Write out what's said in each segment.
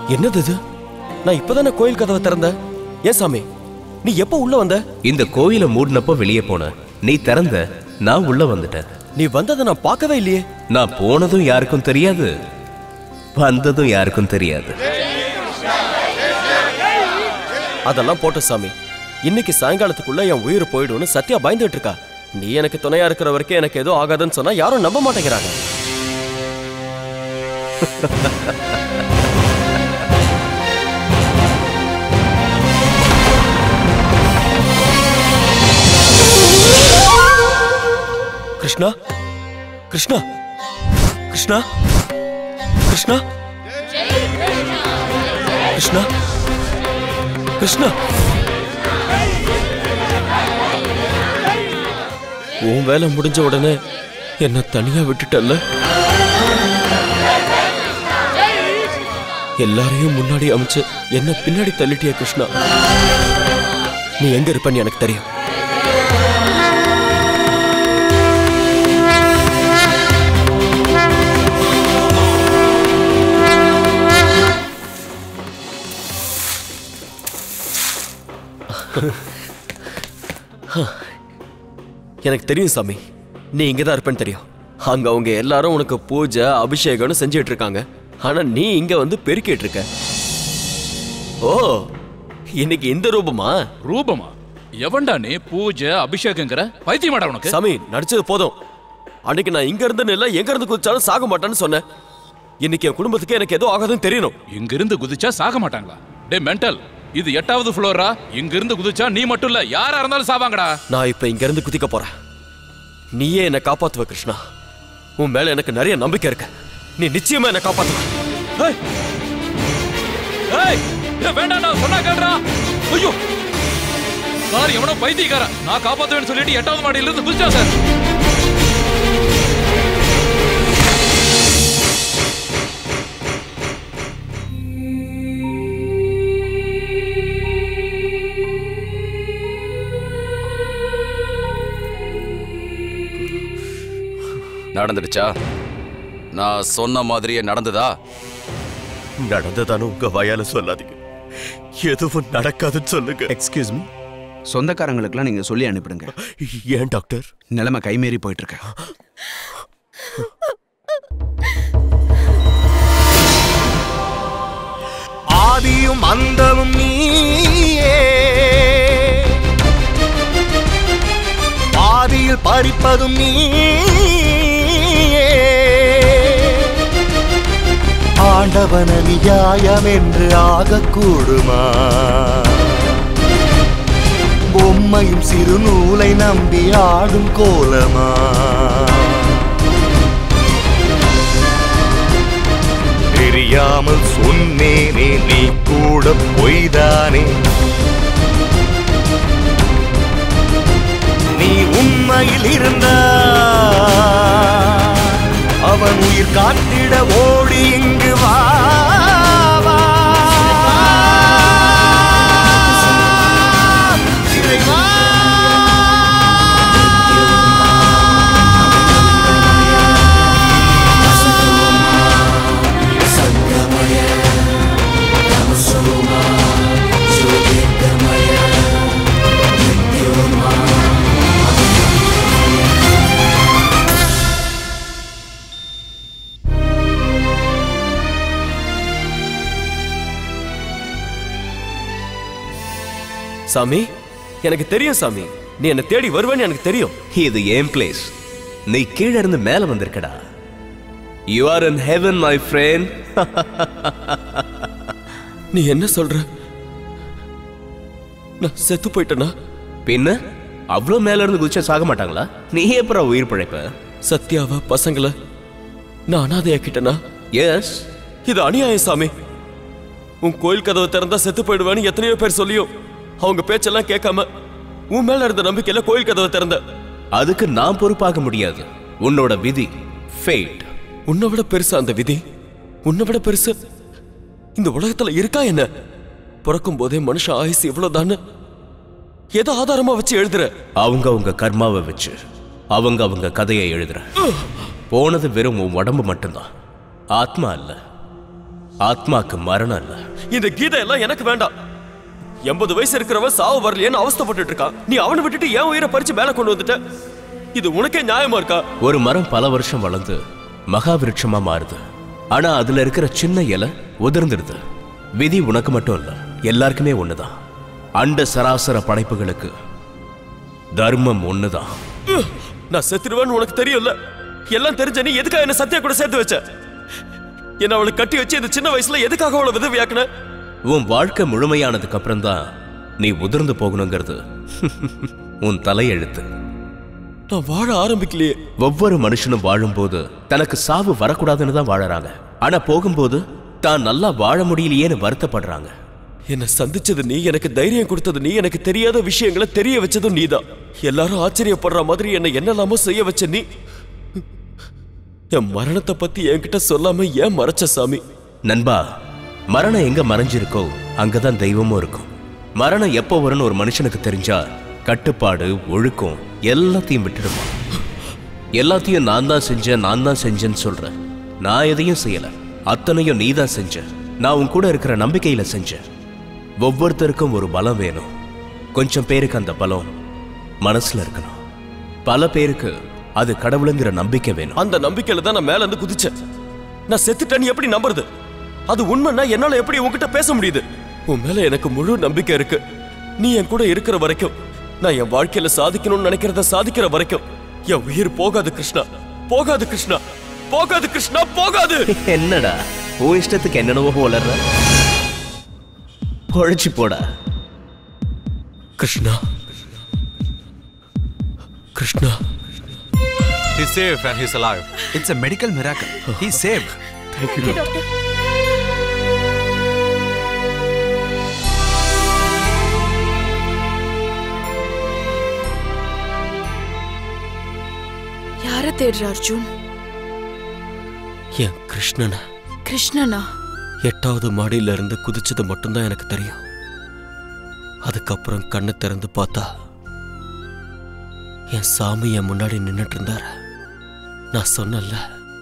என்னது இது நான் இப்பதானே கோயில் கதவை திறந்தேன் ஏன் சாமி நீ எப்போ உள்ள வந்த இந்த கோயிலை மூடினப்போ வெளியே போன நீ திறந்த நான் உள்ள வந்துட்டேன் நீ வந்ததை நான் பார்க்கவே இல்லையே நான் போனதும் யாருக்கும் தெரியாது வந்ததும் யாருக்கும் தெரியாது அதெல்லாம் போட்ட சாமி இன்னைக்கு சாயங்காலத்துக்குள்ள என் உயிர் போயிடும்னு சத்யா பயந்துட்டு இருக்கா நீ எனக்கு துணையா இருக்கிற வரைக்கும் எனக்கு எதுவும் ஆகாதுன்னு சொன்னா யாரும் நம்ப மாட்டேங்கிறாங்க கிருஷ்ணா கிருஷ்ணா கிருஷ்ணா கிருஷ்ணா கிருஷ்ணா கிருஷ்ணா உன் வேலை முடிஞ்ச உடனே என்ன தனியா விட்டுட்டல்ல எல்லாரையும் முன்னாடி அமைச்சு என்ன பின்னாடி தள்ளிட்டிய கிருஷ்ணா நீ எங்க இருப்பன்னு எனக்கு தெரியும் எனக்கு தெரியும் சாமி நீ இங்க தான் இருப்பேன்னு தெரியும் அங்க அவங்க எல்லாரும் உனக்கு பூஜை அபிஷேகம்னு செஞ்சுட்டு இருக்காங்க ஆனா நீ இங்க வந்து பெருக்கிட்டு இருக்க ஓ இன்னைக்கு இந்த ரூபமா ரூபமா எவன்டா நீ பூஜை அபிஷேகங்கிற பைத்தியமாடா உனக்கு சாமி நடிச்சது போதும் அன்னைக்கு நான் இங்க இருந்து இல்ல எங்க இருந்து குதிச்சாலும் சாக மாட்டேன்னு சொன்னேன் இன்னைக்கு என் குடும்பத்துக்கு எனக்கு எதுவும் ஆகாதுன்னு தெரியணும் இங்க இருந்து குதிச்சா சாக மாட்டாங்களா டே மென்டல் இது எட்டாவது ஃப்ளோரா இங்க இருந்து குதிச்சா நீ மட்டும் இல்ல யாரா இருந்தாலும் சாவாங்கடா நான் இப்ப இங்க இருந்து குதிக்க போறேன் நீயே என்னை காப்பாத்துவ கிருஷ்ணா உன் மேல எனக்கு நிறைய நம்பிக்கை இருக்கு நீ நிச்சயமா என்னை காப்பாத்துவ ஏய் ஏய் ஏய், வேண்டாம்டா சொன்னா கேளுடா ஐயோ சார் எவனோ பைத்தியக்காரன் நான் காப்பாத்துவேன்னு சொல்லிட்டு எட்டாவது மாடியில இருந்து குதிச்சா சார் நடந்துடுச்சா நான் சொன்ன மாதிரியே நடந்ததா நடந்ததானு உங்க வாயால சொல்லாதீங்க எதுவும் நடக்காதுன்னு சொல்லுங்க எக்ஸ்கியூஸ் மீ சொந்தக்காரங்களுக்கெல்லாம் நீங்க சொல்லி அனுப்பிடுங்க ஏன் டாக்டர் நிலைமை கைமீறி போயிட்டு இருக்கு ஆதியும் அந்தமும் நீயே பாதியில் பறிப்பதும் நீயே ஆண்டவன நியாயம் என்று ஆகக்கூடுமா பொம்மையும் சிறு நூலை நம்பி ஆடும் கோலமா தெரியாமல் சொன்னேனே நீ கூட பொய்தானே நீ உண்மையில் இருந்தா அவன் உயிர் காத்திட ஓடி இங்கு வா வா. இறைவா. சாமி எனக்கு தெரியும் சாமி நீ என்ன தேடி வருவேன்னு எனக்கு தெரியும் இது ஏன் பிளேஸ் நீ கீழே இருந்து மேல வந்திருக்கடா you are in heaven my friend நீ என்ன சொல்ற நான் செத்து போயிட்டேனா பின்ன அவ்வளோ மேல இருந்து குதிச்சா சாக மாட்டாங்களா நீ எப்பறம் உயிர் பிழைப்ப சத்யாவ பசங்கள நான் அனாதையாக்கிட்டேனா எஸ் இது அநியாயம் சாமி உன் கோயில் கதவை திறந்தா செத்து போயிடுவேன்னு எத்தனையோ பேர் சொல்லியும் அவங்க பேச்செல்லாம் கேட்காம உன் மேல இருந்த நம்பிக்கையில கோயில் கதவை திறந்த அதுக்கு நான் பொறுப்பாக முடியாது உன்னோட விதி ஃபேட் உன்னை விட பெருசா அந்த விதி உன்னை விட பெருசு இந்த உலகத்துல இருக்கா என்ன பிறக்கும் போதே மனுஷ ஆயுசு இவ்வளவுதான்னு எதை ஆதாரமா வச்சு எழுதுற அவங்க அவங்க கர்மாவை வச்சு அவங்க அவங்க கதையை எழுதுற போனது வெறும் உன் உடம்பு மட்டும்தான் ஆத்மா இல்ல ஆத்மாக்கு மரணம் இல்ல இந்த கீதை எல்லாம் எனக்கு வேண்டாம் எண்பது வயசு இருக்கிறவன் சாவு வரலையேன்னு அவஸ்தைப்பட்டுட்டு இருக்கான் நீ அவனை விட்டுட்டு என் உயிரை பறிச்சு மேல கொண்டு வந்துட்ட இது உனக்கே நியாயமா இருக்கா ஒரு மரம் பல வருஷம் வளர்ந்து மகாவிருட்சமா மாறுது ஆனா அதுல இருக்கிற சின்ன இலை உதிர்ந்துடுது விதி உனக்கு மட்டும் இல்ல எல்லாருக்குமே ஒண்ணுதான் அண்ட சராசர படைப்புகளுக்கு தர்மம் ஒண்ணுதான் நான் செத்துருவேன்னு உனக்கு தெரியும்ல எல்லாம் தெரிஞ்ச நீ எதுக்காக என்ன சத்தியா கூட சேர்த்து வச்ச என்ன அவளை கட்டி வச்சு இந்த சின்ன வயசுல எதுக்காக அவளை விதவியாக்குன உன் வாழ்க்கை முழுமையானதுக்கு அப்புறம் தான் நீ உதிர்ந்து போகணுங்கிறது உன் தலையெழுத்து நான் வாழ ஆரம்பிக்கலையே ஒவ்வொரு மனுஷனும் வாழும்போது தனக்கு சாவு வரக்கூடாதுன்னு தான் வாழறாங்க ஆனா போகும்போது தான் நல்லா வாழ முடியலையேன்னு வருத்தப்படுறாங்க என்னை சந்திச்சது நீ எனக்கு தைரியம் கொடுத்தது நீ எனக்கு தெரியாத விஷயங்களை தெரிய வச்சதும் நீதான் எல்லாரும் ஆச்சரியப்படுற மாதிரி என்னை என்னெல்லாமோ செய்ய வச்ச நீ என் மரணத்தை பத்தி என்கிட்ட சொல்லாம ஏன் மறைச்ச சாமி நண்பா மரணம் எங்க மறைஞ்சிருக்கோ அங்கதான் தெய்வமும் இருக்கும் மரணம் எப்போ வரும்னு ஒரு மனுஷனுக்கு தெரிஞ்சா கட்டுப்பாடு ஒழுக்கம் எல்லாத்தையும் விட்டுடுமா எல்லாத்தையும் நான் தான் செஞ்சேன் நான் தான் செஞ்சேன்னு சொல்றேன் நான் எதையும் செய்யல அத்தனையும் நீ தான் செஞ்ச நான் உன் கூட இருக்கிற நம்பிக்கையில செஞ்சேன் ஒவ்வொருத்தருக்கும் ஒரு பலம் வேணும் கொஞ்சம் பேருக்கு அந்த பலம் மனசுல இருக்கணும் பல பேருக்கு அது கடவுளுங்கிற நம்பிக்கை வேணும் அந்த நம்பிக்கையில தான் நான் மேல இருந்து குதிச்சேன் நான் செத்துட்டேன்னு எப்படி நம்புறது அது உண்மைன்னா என்னால எப்படி உன்கிட்ட பேச முடியுது உன் மேல எனக்கு முழு நம்பிக்கை இருக்கு நீ என் கூட இருக்கிற வரைக்கும் நான் என் வாழ்க்கையில சாதிக்கணும்னு நினைக்கிறத சாதிக்கிற வரைக்கும் என் உயிர் போகாது கிருஷ்ணா போகாது கிருஷ்ணா போகாது கிருஷ்ணா போகாது என்னடா உன் இஷ்டத்துக்கு என்னென்னவோ வளர்ற பொழைச்சு போடா Krishna Krishna He's safe and he's alive. It's a medical miracle he saved யார தேடுற அர்ஜுன் என் கிருஷ்ணனை கிருஷ்ணனா எட்டாவது மாடியில இருந்து குதிச்சது மட்டும்தான் எனக்கு தெரியும் அதுக்கப்புறம் கண்ணை திறந்து பார்த்தா என் சாமி என் முன்னாடி நின்னுட்டு இருந்தாரு நான் சொன்னேன்ல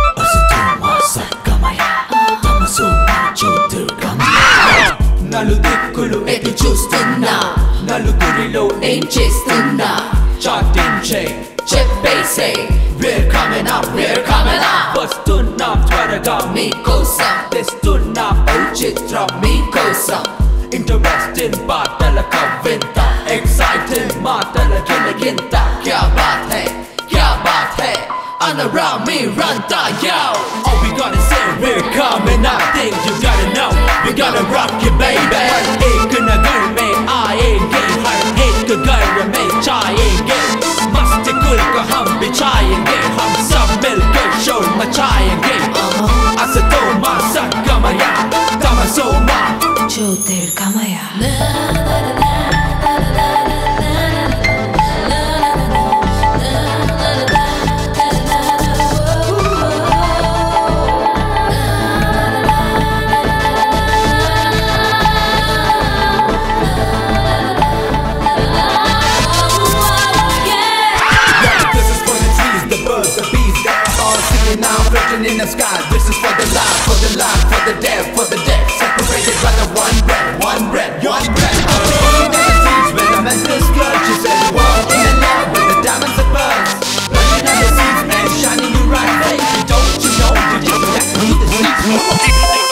నలుదిక్కులు ఎటు చూస్తున్నా నలుగురిలో ఏం చేస్తున్నా చాటించే చెప్పేసే We're coming up, we're coming up వస్తున్నాం త్వరగా మీకోసం తెస్తున్నాం ఓ చిత్రం మీకోసం ఇంట్రెస్టింగ్ పాటల కవ్వింత ఎక్సైటింగ్ మాటల గిలగింత క్యా బాత్ హై క్యా బాత్ హై And around me run the yo All we gonna say we're coming up Things you gotta know We gotta rock you baby एक नगर में आएंगे हर एक घर में छाएंगे मस्ती कुल को हम बिछाएंगे हम सब मिलकर शोर मचाएंगे असतो मा संगमया तमसो मा ज्योतिर्गमया This is for the trees, the birds, the bees that are all singing now, floating in the sky. This is for the life, for the life, for the dead, for the dead. Separated by the one breath, one breath, one breath. On the green and the seas, where the mental scourges and the world in the land where the diamonds are birds. Running on the seas and shining you right, baby. Don't you know you just have to be the seas?